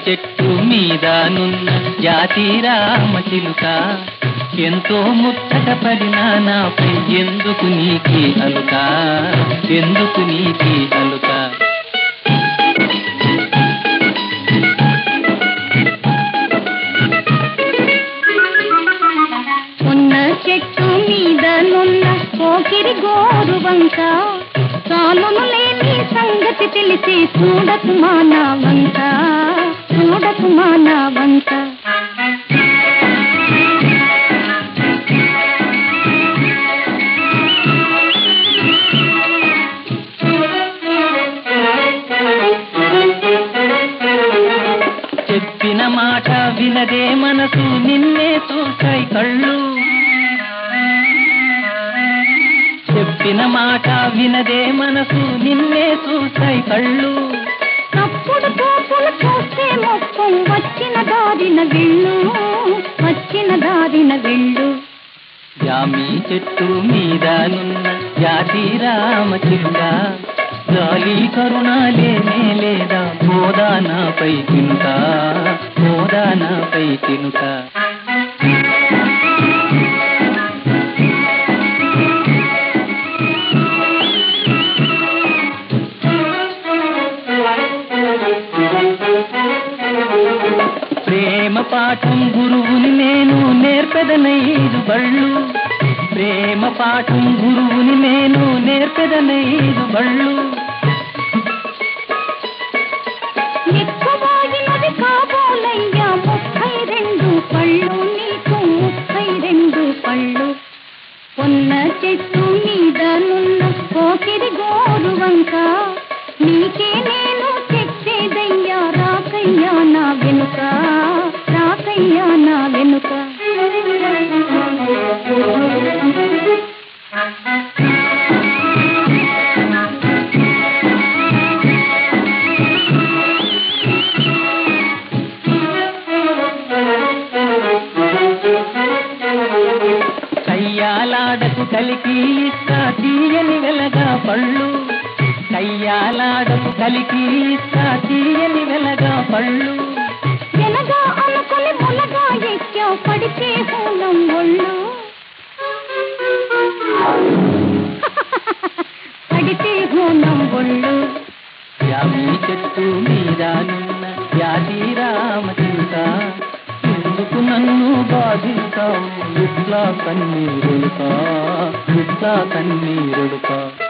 చెట్టు మీదనున్న జాతి రామ చిలుక ఎంతో ముచ్చట పడినా నాపై ఎందుకు నీకి అలుక ఎందుకు నీకి అలుక ఉన్న చెట్టు మీద నున్న పోకిరి గోరు వంక చాలును లేని సంగతి తెలిసి చూడకు మానా వంక చూడకు మానా వంక చెప్పిన మాట వినదే మనసు నిన్నే చూసాయి కళ్ళు చెప్పిన మాట వినదే మనసు నిన్నే చూసాయి కళ్ళు తప్పుడు తోపులు చూస్తే మొత్తం వచ్చిన దారిన వెళ్ళు వచ్చిన దారిన వెళ్ళు జామి చెట్టు మీదనున్న జాతి రామ చిలుక గాలి కరుణ లేనే లేదా బోదానాపై తినుక బోదానాపై తినుక ప్రేమ పాఠం గురువుని నేను నేర్పెదనైదు బళ్ళు ప్రేమ పాఠం గురువుని నేను నేర్పెదనైదు బళ్ళు ఎక్కువైనది కాబోలయ్యా ముప్పై రెండు పళ్ళు నీకు ముప్పై రెండు పళ్ళు ఉన్న చెట్టు మీద నున్న పోకిరి గోరు వంక నీకే నేను చెప్పేదయ్యా రాకయ్యా నా వెనుక రాకయ్యా నా వెనుక కయ్యాలాడకు కలికి ఇస్తా తీయని వెలగా పళ్ళు కయ్యాలాడకు కలికి ఇస్తా తీయని వెలగా పళ్ళు వెనగా అనుకుని మునగా ఎక్కా పడితే హూలం ఒళ్ళు పడితే హూలం ఒళ్ళు యామి చెట్టు మీదనున్న యాది రామ చిలుక ఎందుకు నన్ను బాధిస్తావు ఇట్లా కన్నీరుడుకా ఇట్లా కన్నీరుడుకా